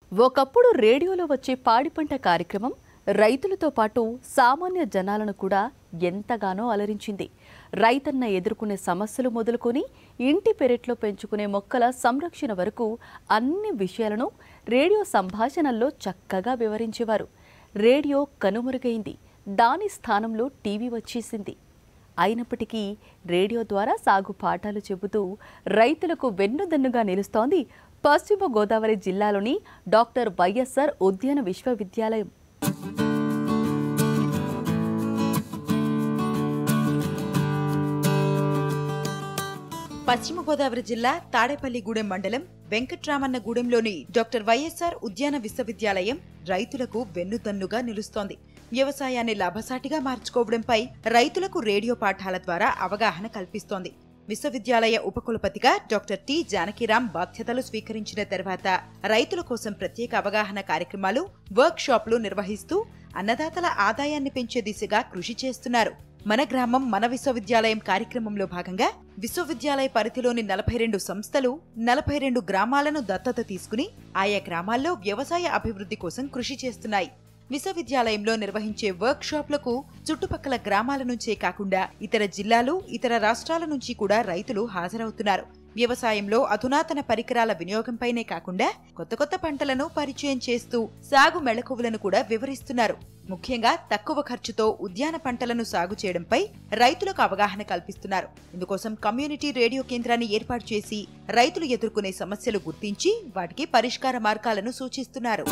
ఒకప్పుడు రేడియోలో వచ్చే పాడి పంట కార్యక్రమం రైతులతో పాటు సామాన్య జనాలను కూడా ఎంతగానో అలరించింది రైతన్న ఎదుర్కొనే సమస్యలు మొదలుకొని ఇంటి పెరట్లో పెంచుకునే మొక్కల సంరక్షణ వరకు అన్ని విషయాలను రేడియో సంభాషణల్లో చక్కగా వివరించేవారు రేడియో కనుమరుగైంది దాని స్థానంలో టీవీ వచ్చేసింది అయినప్పటికీ రేడియో ద్వారా సాగు పాఠాలు చెబుతూ రైతులకు వెన్నుదన్నుగా నిలుస్తోంది పశ్చిమ గోదావరి జిల్లాలోని డాక్టర్ వైఎస్ఆర్ ఉద్యాన విశ్వవిద్యాలయం పశ్చిమ గోదావరి జిల్లా తాడేపల్లిగూడెం మండలం వెంకట్రామన్నగూడెంలోని డాక్టర్ వైఎస్ఆర్ ఉద్యాన విశ్వవిద్యాలయం రైతులకు వెన్నుదన్నుగా నిలుస్తోంది వ్యవసాయాన్ని లాభసాటిగా మార్చుకోవడంపై రైతులకు రేడియో పాఠాల ద్వారా అవగాహన కల్పిస్తోంది విశ్వవిద్యాలయ ఉపకులపతిగా డాక్టర్ టి జానకిరాం బాధ్యతలు స్వీకరించిన తర్వాత రైతుల కోసం ప్రత్యేక అవగాహన కార్యక్రమాలు వర్క్ షాప్లు నిర్వహిస్తూ అన్నదాతల ఆదాయాన్ని పెంచే దిశగా కృషి చేస్తున్నారు మన గ్రామం మన విశ్వవిద్యాలయం కార్యక్రమంలో భాగంగా విశ్వవిద్యాలయ పరిధిలోని నలభై రెండు సంస్థలు నలభై రెండు గ్రామాలను దత్తత తీసుకుని ఆయా గ్రామాల్లో వ్యవసాయ అభివృద్ధి కోసం కృషి చేస్తున్నాయి విశ్వవిద్యాలయంలో నిర్వహించే వర్క్ షాప్లకు చుట్టుపక్కల గ్రామాల నుంచే కాకుండా ఇతర జిల్లాలు ఇతర రాష్ట్రాల నుంచి కూడా రైతులు హాజరవుతున్నారు వ్యవసాయంలో అధునాతన పరికరాల వినియోగంపైనే కాకుండా కొత్త కొత్త పంటలను పరిచయం చేస్తూ సాగు మెళకువలను కూడా వివరిస్తున్నారు ముఖ్యంగా తక్కువ ఖర్చుతో ఉద్యాన పంటలను సాగు చేయడంపై రైతులకు అవగాహన కల్పిస్తున్నారు ఇందుకోసం కమ్యూనిటీ రేడియో కేంద్రాన్ని ఏర్పాటు చేసి రైతులు ఎదుర్కొనే సమస్యలు గుర్తించి వాటికి పరిష్కార మార్గాలను సూచిస్తున్నారు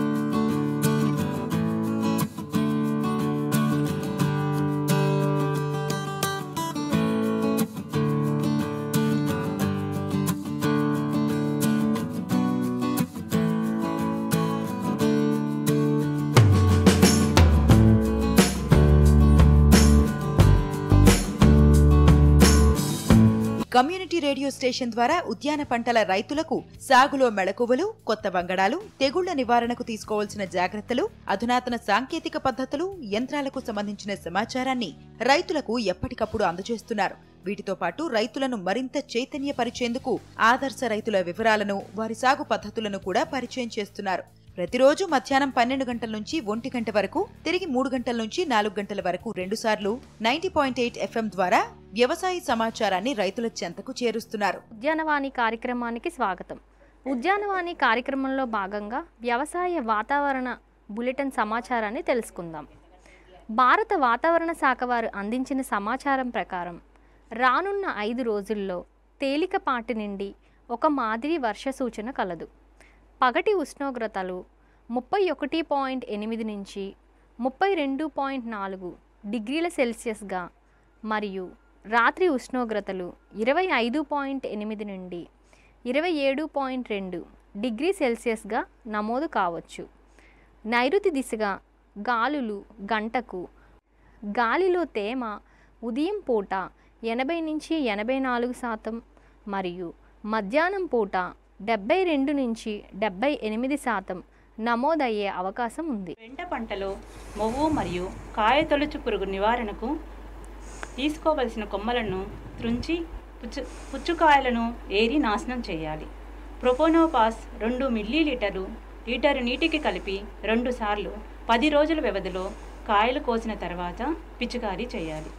కమ్యూనిటీ రేడియో స్టేషన్ ద్వారా ఉద్యాన పంటల రైతులకు సాగులో మెళకువలు కొత్త వంగడాలు తెగుళ్ల నివారణకు తీసుకోవాల్సిన జాగ్రత్తలు అధునాతన సాంకేతిక పద్ధతులు యంత్రాలకు సంబంధించిన సమాచారాన్ని రైతులకు ఎప్పటికప్పుడు అందజేస్తున్నారు వీటితో పాటు రైతులను మరింత చైతన్యపరిచేందుకు ఆదర్శ రైతుల వివరాలను వారి సాగు పద్ధతులను కూడా పరిచయం చేస్తున్నారు ప్రతిరోజు మధ్యాహ్నం పన్నెండు గంటల నుంచి ఒంటి గంట వరకు తిరిగి మూడు గంటల నుంచి నాలుగు గంటల వరకు రెండుసార్లు నైన్టీ పాయింట్ ఎయిట్ ఎఫ్ఎం ద్వారా వ్యవసాయ సమాచారాన్ని రైతుల చెంతకు చేరుస్తున్నారు ఉద్యానవాణి కార్యక్రమానికి స్వాగతం ఉద్యానవాణి కార్యక్రమంలో భాగంగా వ్యవసాయ వాతావరణ బులెటిన్ సమాచారాన్ని తెలుసుకుందాం భారత వాతావరణ శాఖ వారు అందించిన సమాచారం ప్రకారం రానున్న ఐదు రోజుల్లో తేలికపాటి నుండి ఒక మాదిరి వర్ష సూచన కలదు పగటి ఉష్ణోగ్రతలు ముప్పై ఒకటి పాయింట్ ఎనిమిది నుంచి ముప్పై రెండు పాయింట్ నాలుగు డిగ్రీల సెల్సియస్గా మరియు రాత్రి ఉష్ణోగ్రతలు ఇరవై ఐదు పాయింట్ ఎనిమిది నుండి ఇరవై ఏడు పాయింట్ రెండు డిగ్రీ సెల్సియస్గా నమోదు కావచ్చు నైరుతి దిశగా గాలులు గంటకు గాలిలో తేమ ఉదయం పూట ఎనభై నుంచి ఎనభై నాలుగు శాతం మరియు మధ్యాహ్నం పూట డెబ్బై రెండు నుంచి డెబ్బై ఎనిమిది శాతం నమోదయ్యే అవకాశం ఉంది వెంట పంటలో మొవ్వు మరియు కాయ తొలుచు పురుగు నివారణకు తీసుకోవలసిన కొమ్మలను త్రుంచి పుచ్చు పుచ్చుకాయలను ఏరి నాశనం చేయాలి ప్రొపోనోపాస్ రెండు మిల్లీ లీటరు లీటరు నీటికి కలిపి రెండు సార్లు పది రోజుల వ్యవధిలో కాయలు కోసిన తర్వాత పిచికారీ చేయాలి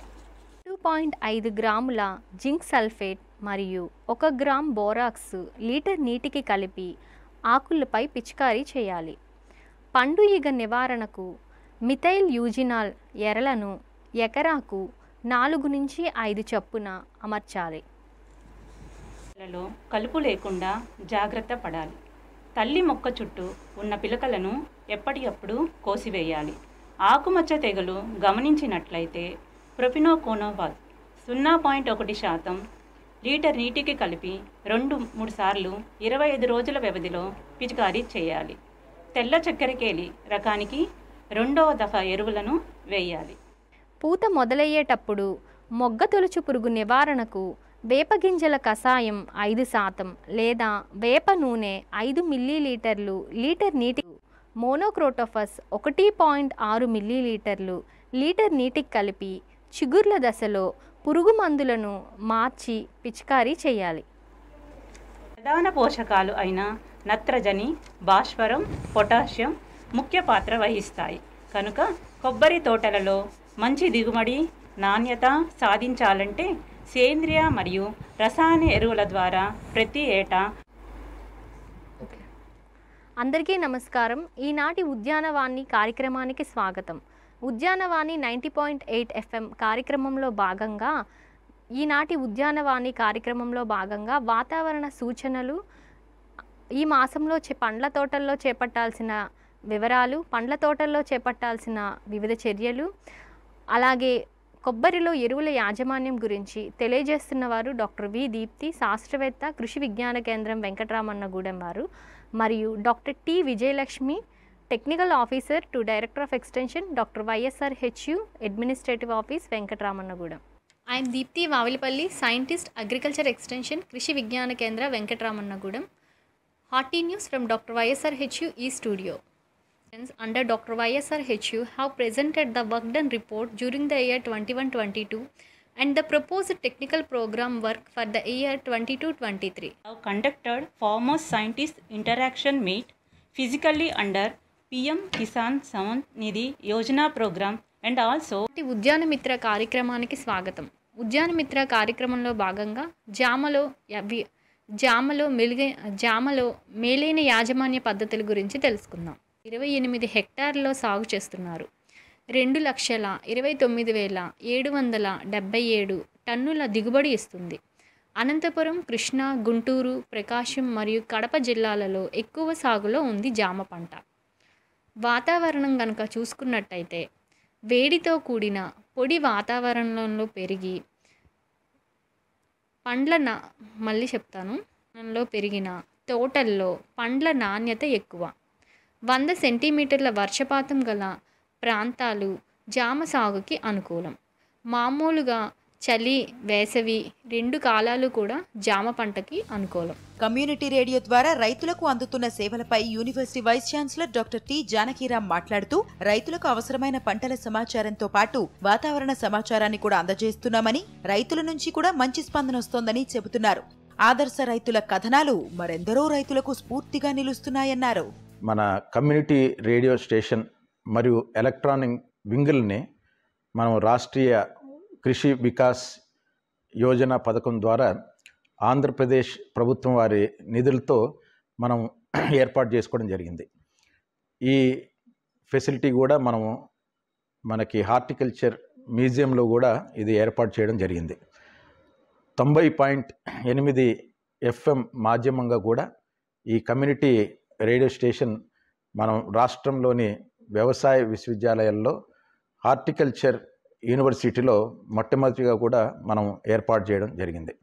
టూ పాయింట్ ఐదు గ్రాముల జింక్ సల్ఫేట్ మరియు ఒక గ్రామ్ బోరాక్స్ లీటర్ నీటికి కలిపి ఆకులపై పిచికారీ చేయాలి పండు ఈగ నివారణకు మిథైల్ యూజినాల్ ఎరలను ఎకరాకు నాలుగు నుంచి ఐదు చొప్పున అమర్చాలి లలో కలుపు లేకుండా జాగ్రత్త పడాలి తల్లి మొక్క చుట్టూ ఉన్న పిలకలను ఎప్పటికప్పుడు కోసివేయాలి ఆకుమచ్చ తెగులు గమనించినట్లయితే ప్రొపినోకోనోవాల్ సున్నా పాయింట్ ఒకటి శాతం లీటర్ నీటికి కలిపి రెండు మూడు సార్లు ఇరవై ఐదు రోజుల వ్యవధిలో పిచికారీ చేయాలి తెల్ల చక్కెరకేలి రకానికి రెండవ దఫా ఎరువులను వేయాలి పూత మొదలయ్యేటప్పుడు మొగ్గ తొలుచు పురుగు నివారణకు వేపగింజల కషాయం ఐదు శాతం లేదా వేప నూనె ఐదు మిల్లీలీటర్లు లీటర్ నీటి మోనోక్రోటోఫస్ ఒకటి పాయింట్ ఆరు మిల్లీలీటర్లు లీటర్ నీటికి కలిపి చిగుర్ల దశలో పురుగు మందులను మార్చి పిచికారీ చేయాలి ప్రధాన పోషకాలు అయిన నత్రజని భాస్వరం పొటాషియం ముఖ్య పాత్ర వహిస్తాయి కనుక కొబ్బరి తోటలలో మంచి దిగుబడి నాణ్యత సాధించాలంటే సేంద్రియ మరియు రసాయన ఎరువుల ద్వారా ప్రతి ఏటా అందరికీ నమస్కారం ఈనాటి ఉద్యానవాణి కార్యక్రమానికి స్వాగతం ఉద్యానవాణి నైంటీ పాయింట్ ఎయిట్ ఎఫ్ఎం కార్యక్రమంలో భాగంగా ఈనాటి ఉద్యానవాణి కార్యక్రమంలో భాగంగా వాతావరణ సూచనలు ఈ మాసంలో చే పండ్ల తోటల్లో చేపట్టాల్సిన వివరాలు పండ్ల తోటల్లో చేపట్టాల్సిన వివిధ చర్యలు అలాగే కొబ్బరిలో ఎరువుల యాజమాన్యం గురించి తెలియజేస్తున్న వారు డాక్టర్ వి దీప్తి శాస్త్రవేత్త కృషి విజ్ఞాన కేంద్రం వెంకటరామన్నగూడెం వారు మరియు doctor T Vijayalakshmi technical officer to director of extension doctor YSR HU administrative office Venkataramannagudem IM Deepthi Vavilipalli scientist agriculture extension Krishi Vigyan Kendra Venkataramannagudem horti news from doctor YSR HU ఈ studio under Dr. YSR HU have presented the work done report during the year 21-22 and the proposed technical program work for the year 22-23. have conducted farmers scientist interaction meet physically under PM Kisan Saman Nidhi Yojana program and also ఈ ఉద్యాన మిత్ర కార్యక్రమానికి స్వాగతం ఉద్యాన మిత్ర కార్యక్రమంలో భాగంగా జామలో అవి జామలో మెలుగై జామలో మేలైన యాజమాన్య పద్ధతుల గురించి తెలుసుకుందాం ఇరవై ఎనిమిది హెక్టార్లలో సాగు చేస్తున్నారు రెండు లక్షల ఇరవై తొమ్మిది వేల ఏడు వందల డెబ్బై ఏడు టన్నుల దిగుబడి ఇస్తుంది అనంతపురం కృష్ణా గుంటూరు ప్రకాశం మరియు కడప జిల్లాలలో ఎక్కువ సాగులో ఉంది జామ పంట వాతావరణం కనుక చూసుకున్నట్టయితే వేడితో కూడిన పొడి వాతావరణంలో పెరిగి పండ్ల నా మళ్ళీ చెప్తాను లో పెరిగిన తోటల్లో పండ్ల నాణ్యత ఎక్కువ వంద సెంటీమీటర్ల వర్షపాతం గల ప్రాంతాలు జామ సాగుకి అనుకూలం మామూలుగా చలి వేసవి రెండు కాలాలు కూడా జామ పంటకి అనుకూలం కమ్యూనిటీ రేడియో ద్వారా రైతులకు అందుతున్న సేవలపై university vice chancellor doctor T Janakiram మాట్లాడుతూ రైతులకు అవసరమైన పంటల సమాచారంతో పాటు వాతావరణ సమాచారాన్ని కూడా అందజేస్తున్నామని రైతుల నుంచి కూడా మంచి స్పందన వస్తోందని చెబుతున్నారు ఆదర్శ రైతుల కథనాలు మరెందరో రైతులకు స్ఫూర్తిగా నిలుస్తున్నాయన్నారు మన కమ్యూనిటీ రేడియో స్టేషన్ మరియు ఎలక్ట్రానిక్ వింగుల్ని మనం రాష్ట్రీయ కృషి వికాస్ యోజన పథకం ద్వారా ఆంధ్రప్రదేశ్ ప్రభుత్వం వారి నిధులతో మనం ఏర్పాటు చేసుకోవడం జరిగింది ఈ ఫెసిలిటీ కూడా మనము మనకి హార్టికల్చర్ మ్యూజియంలో కూడా ఇది ఏర్పాటు చేయడం జరిగింది తొంభై పాయింట్ ఎనిమిది ఎఫ్ఎం మాధ్యమంగా కూడా ఈ కమ్యూనిటీ రేడియో స్టేషన్ మనం రాష్ట్రంలోని వ్యవసాయ విశ్వవిద్యాలయాల్లో హార్టికల్చర్ యూనివర్సిటీలో మొట్టమొదటిగా కూడా మనం ఏర్పాటు చేయడం జరిగింది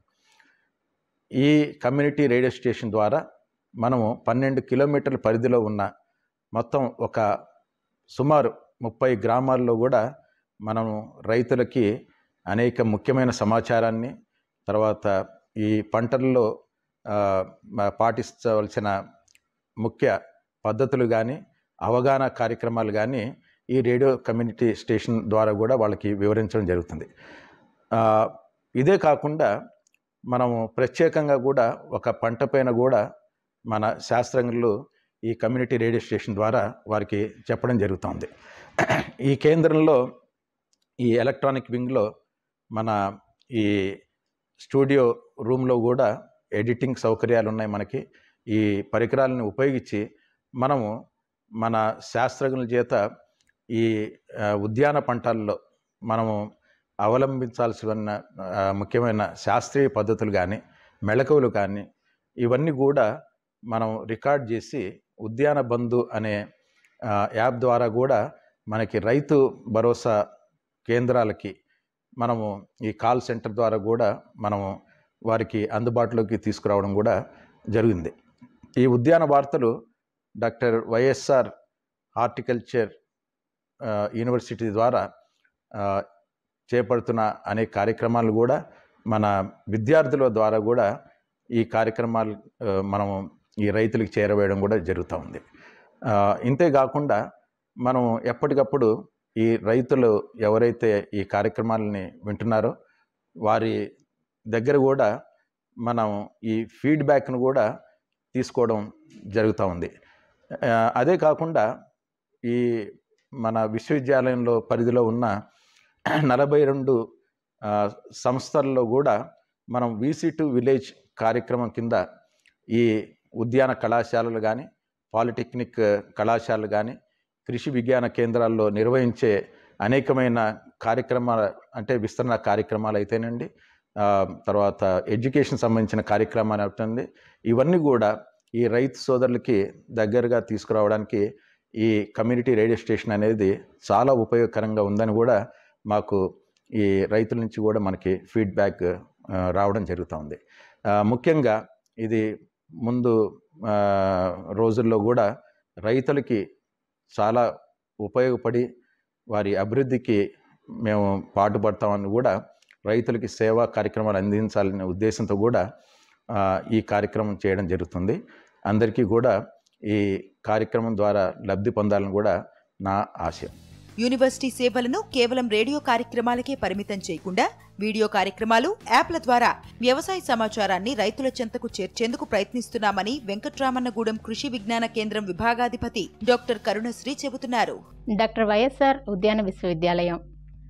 ఈ కమ్యూనిటీ రేడియో స్టేషన్ ద్వారా మనము పన్నెండు కిలోమీటర్ల పరిధిలో ఉన్న మొత్తం ఒక సుమారు ముప్పై గ్రామాల్లో కూడా మనము రైతులకి అనేక ముఖ్యమైన సమాచారాన్ని తర్వాత ఈ పంటల్లో ఆ, మ- పాటించవలసిన ముఖ్య పద్ధతులు కానీ అవగాహన కార్యక్రమాలు కానీ ఈ రేడియో కమ్యూనిటీ స్టేషన్ ద్వారా కూడా వాళ్ళకి వివరించడం జరుగుతుంది ఆ, ఇదే కాకుండా మనము ప్రత్యేకంగా కూడా ఒక పంట పైన కూడా మన శాస్త్రజ్ఞులు ఈ కమ్యూనిటీ రేడియో స్టేషన్ ద్వారా వారికి చెప్పడం జరుగుతుంది ఈ కేంద్రంలో ఈ ఎలక్ట్రానిక్ వింగ్లో మన ఈ స్టూడియో రూమ్లో కూడా ఎడిటింగ్ సౌకర్యాలు ఉన్నాయి మనకి ఈ పరికరాలను ఉపయోగించి మనము మన శాస్త్రజ్ఞుల చేత ఈ ఆ, ఉద్యాన పంటల్లో మనము అవలంబించాల్సిన ఆ, ముఖ్యమైన శాస్త్రీయ పద్ధతులు కానీ మెళకువలు కానీ ఇవన్నీ కూడా మనం రికార్డ్ చేసి ఉద్యాన బంధు అనే ఆ, యాప్ ద్వారా కూడా మనకి రైతు భరోసా కేంద్రాలకి మనము ఈ కాల్ సెంటర్ ద్వారా కూడా మనము వారికి అందుబాటులోకి తీసుకురావడం కూడా జరిగింది ఈ ఉద్యాన వార్తలు డాక్టర్ వైఎస్ఆర్ హార్టికల్చర్ ఆ, యూనివర్సిటీ ద్వారా ఆ, చేపడుతున్న అనేక కార్యక్రమాలు కూడా మన విద్యార్థుల ద్వారా కూడా ఈ కార్యక్రమాలు ఆ, మనము ఈ రైతులకు చేరవేయడం కూడా జరుగుతూ ఉంది ఆ, ఇంతే కాకుండా మనం ఎప్పటికప్పుడు ఈ రైతులు ఎవరైతే ఈ కార్యక్రమాలని వింటున్నారో వారి దగ్గర కూడా మనం ఈ ఫీడ్బ్యాక్ను కూడా తీసుకోవడం జరుగుతూ ఉంది ఆ, అదే కాకుండా ఈ మన విశ్వవిద్యాలయంలో పరిధిలో ఉన్న నలభై రెండు ఆ, సంస్థల్లో కూడా మనం వీసీ టు విలేజ్ కార్యక్రమం కింద ఈ ఉద్యాన కళాశాలలు కానీ పాలిటెక్నిక్ కళాశాలలు కానీ కృషి విజ్ఞాన కేంద్రాల్లో నిర్వహించే అనేకమైన కార్యక్రమాల అంటే విస్తరణ కార్యక్రమాలు అయితేనండి ఆ, తర్వాత ఎడ్యుకేషన్ సంబంధించిన కార్యక్రమాలు అవుతుంది ఇవన్నీ కూడా ఈ రైతు సోదరులకి దగ్గరగా తీసుకురావడానికి ఈ కమ్యూనిటీ రేడియో స్టేషన్ అనేది చాలా ఉపయోగకరంగా ఉందని కూడా మాకు ఈ రైతుల నుంచి కూడా మనకి ఫీడ్బ్యాక్ ఆ, రావడం జరుగుతూ ఉంది ఆ, ముఖ్యంగా ఇది ముందు ఆ, రోజుల్లో కూడా రైతులకి చాలా ఉపయోగపడి వారి అభివృద్ధికి మేము పాటుపడతామని కూడా రైతులకి సేవా కార్యక్రమాలు అందించాలనే ఉద్దేశంతో కూడా ఆ, ఈ కార్యక్రమం చేయడం జరుగుతుంది అందరికీ కూడా ఈ కార్యక్రమం ద్వారా లబ్ధి పొందాలని కూడా నా ఆశయం యూనివర్సిటీ సేవలను కేవలం రేడియో కార్యక్రమాలకే పరిమితం చేయకుండా వీడియో కార్యక్రమాలు యాప్ల ద్వారా వ్యవసాయ సమాచారాన్ని రైతుల చెంతకు చేర్చేందుకు ప్రయత్నిస్తున్నామని వెంకట్రామన్నగూడెం కృషి విజ్ఞాన కేంద్రం విభాగాధిపతి డాక్టర్ కరుణశ్రీ చెబుతున్నారు డాక్టర్ వైఎస్ఆర్ ఉద్యాన విశ్వవిద్యాలయం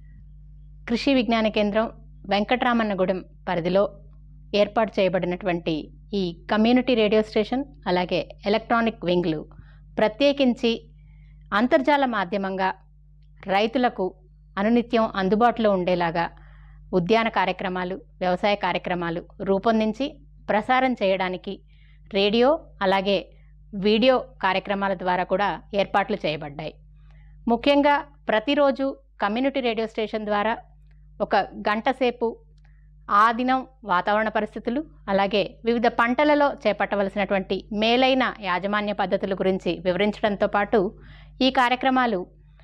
కృషి విజ్ఞాన కేంద్రం వెంకటరామన్నగూడెం పరిధిలో ఏర్పాటు చేయబడినటువంటి ఈ కమ్యూనిటీ రేడియో స్టేషన్ అలాగే ఎలక్ట్రానిక్ వింగ్లు ప్రత్యేకించి అంతర్జాల మాధ్యమంగా రైతులకు అనునిత్యం అందుబాటులో ఉండేలాగా ఉద్యాన కార్యక్రమాలు వ్యవసాయ కార్యక్రమాలు రూపొందించి ప్రసారం చేయడానికి రేడియో అలాగే వీడియో కార్యక్రమాల ద్వారా కూడా ఏర్పాట్లు చేయబడ్డాయి ముఖ్యంగా ప్రతిరోజు కమ్యూనిటీ రేడియో స్టేషన్ ద్వారా ఒక గంట సేపు ఆ దినం వాతావరణ పరిస్థితులు అలాగే వివిధ పంటలలో చేపట్టవలసినటువంటి మేలైన యాజమాన్య పద్ధతుల గురించి వివరించడంతో పాటు ఈ కార్యక్రమాలు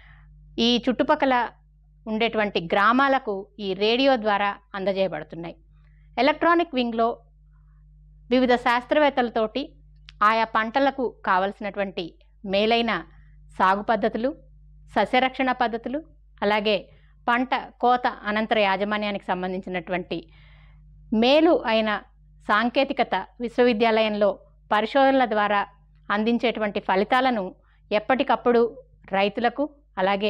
ఈ చుట్టుపక్కల ఉండేటువంటి గ్రామాలకు ఈ రేడియో ద్వారా అందజేయబడుతున్నాయి ఎలక్ట్రానిక్ వింగ్లో వివిధ శాస్త్రవేత్తలతోటి ఆయా పంటలకు కావలసినటువంటి మేలైన సాగు పద్ధతులు సస్యరక్షణ పద్ధతులు అలాగే పంట కోత అనంతర యాజమాన్యానికి సంబంధించినటువంటి మేలు అయిన సాంకేతికత విశ్వవిద్యాలయంలో పరిశోధనల ద్వారా అందించేటువంటి ఫలితాలను ఎప్పటికప్పుడు రైతులకు అలాగే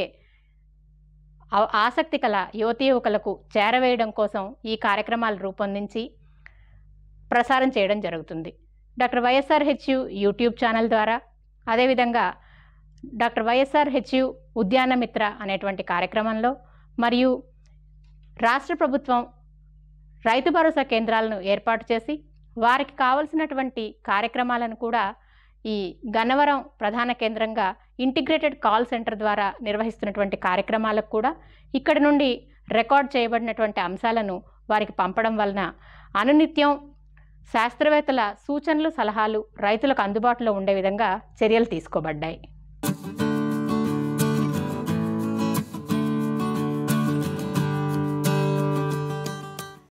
ఆ- ఆసక్తి కల యువతీ యువకులకు చేరవేయడం కోసం ఈ కార్యక్రమాలు రూపొందించి ప్రసారం చేయడం జరుగుతుంది doctor YSR HU YouTube channel ద్వారా అదేవిధంగా డాక్టర్ వైఎస్ఆర్ హెచ్యు ఉద్యాన మిత్ర అనేటువంటి కార్యక్రమంలో మరియు రాష్ట్ర ప్రభుత్వం రైతు భరోసా కేంద్రాలను ఏర్పాటు చేసి వారికి కావలసినటువంటి కార్యక్రమాలను కూడా ఈ గన్నవరం ప్రధాన కేంద్రంగా ఇంటిగ్రేటెడ్ కాల్ సెంటర్ ద్వారా నిర్వహిస్తున్నటువంటి కార్యక్రమాలకు కూడా ఇక్కడి నుండి రికార్డ్ చేయబడినటువంటి అంశాలను వారికి పంపడం వలన అనునిత్యం శాస్త్రవేత్తల సూచనలు సలహాలు రైతులకు అందుబాటులో ఉండే విధంగా చర్యలు తీసుకోబడ్డాయి